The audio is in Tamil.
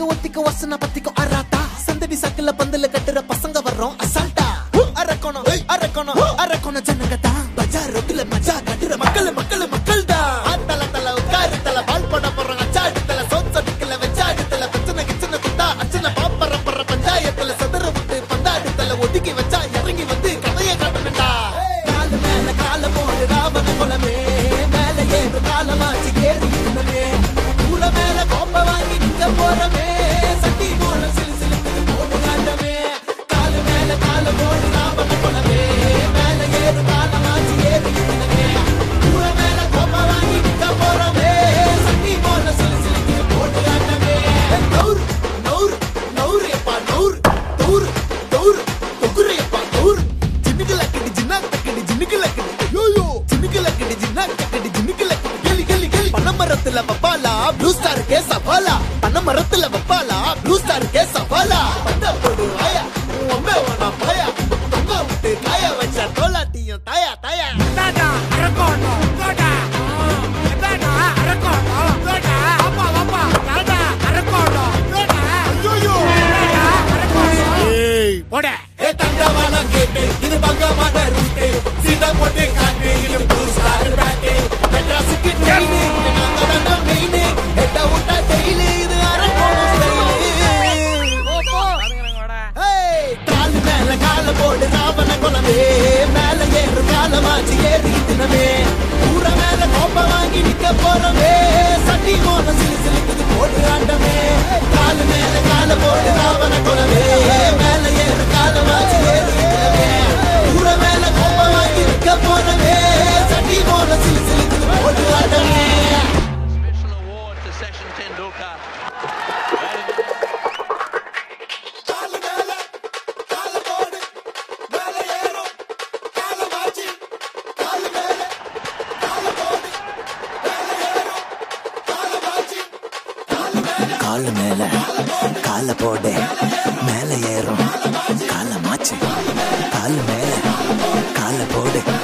ஒத்திக்க வசன பத்திக்க அராத்தா சந்தடி சக்கல பந்தல கட்டுற பசங்க வர்றோம் அசால்ட்டா அரக்கணும் அரக்கணும் அரக்கணும் ஜனங்க தான் பஜார் ரோட்டுல மஜா கட்டுற மக்கள் மக்கள் மக்கள் தான் தல தல உட்காரு தல பால் போட போறாங்க அச்சாடு தல சோத் சொடிக்கல வச்சாடு தல பிரச்சனை கிச்சனை குத்தா அச்சனை பாப்பற பற பஞ்சாயத்துல சதுர விட்டு பந்தாடு தல ஒதுக்கி வச்சா இறங்கி வந்து கதையை காட்டணும்டா காலு மேல கால போடு ராவண குலமே மேல ஏறு காலமாச்சு ஏறி இருந்தமே ஊர மேல கோப்ப வாங்கி நிக்க போறமே சட்டி போல சிலு சிலுக்குது போட்டு காட்டமே காலு மேல கால போடு ராவண குலமே மேல ஏறு காலமாச்சு ஏறி இருந்தமே ஊர மேல கோப்ப வாங்கி நிக்க போறமே சட்டி போல சிலு சிலுக்குது போட்டு காட்டமே நௌர் நௌர் நௌர் எப்பா நௌர் தௌர் தௌர் தொகுரையப்பா தௌர் ஜின்னுக்கு லக்கடி ஜின்னா தக்கடி ஜின்னுக்கு லக்கடி யோயோ ஜின்னுக்கு லக்கடி ஜின்னா தக்கடி ஜின்னுக்கு லக்கடி கெலி கெலி கெலி பனமரத்துல வப்பாலா ப்ளூ ஸ்டார் கே சவாலா பனமரத்துல வப்பாலா ப்ளூ ஸ்டார் கே சவாலா பந்த போடு ஆயா ஒம்பே வேணா பாயா தொங்க விட்டு காய வச்ச தோலாட்டியும் தாயா தாயா தாடா அரக்கோணம் தோடா தாடா அரக்கோணம் தோடா அப்பா அப்பா தாடா அரக்கோணம் தோடா ஐயோ தாடா அரக்கோணம் ஏய் போடா ஏ தண்டவாள கேட்டு இது பங்கமான ரூட்டு சீதா போட்டு காட்டு இது ப்ளூ ஸ்டார் பேட்டு மெட்ராஸுக்கு ட்ரெயின் இது நாங்க தான் மெயின் எட்ட விட்டா டெய்லி இது அரக்கோணம் ஸ்டைல் போ போ வாடா ஏய், காலு மேல கால போடு ராவண குலமே மேல ஏறு காலமாச்சு ஏறி தினமே ஊர மேல கோப்ப வாங்கி நிக்க போறமே சட்டி மோன சிலு சிலுக்குது போடு ஆட்டமே காலு மேல கால போடு ராவண குலமே மேல ஏறு காலமாச்சு ஏறி தினமே ஊர மேல கோப்ப வாங்கி நிக்க போறமே சட்டி மோன சிலு சிலுக்குது போடு ஆட்டமே Special award to Session Tendulkar. காலு மேல கால போடு மேல ஏறும் காலமாச்சு காலு மேல கால போடு மேல ஏறும் காலமாச்சு காலு மேல கால போடு மேல ஏறும் கால மாச்சு காலு மேல கால போடு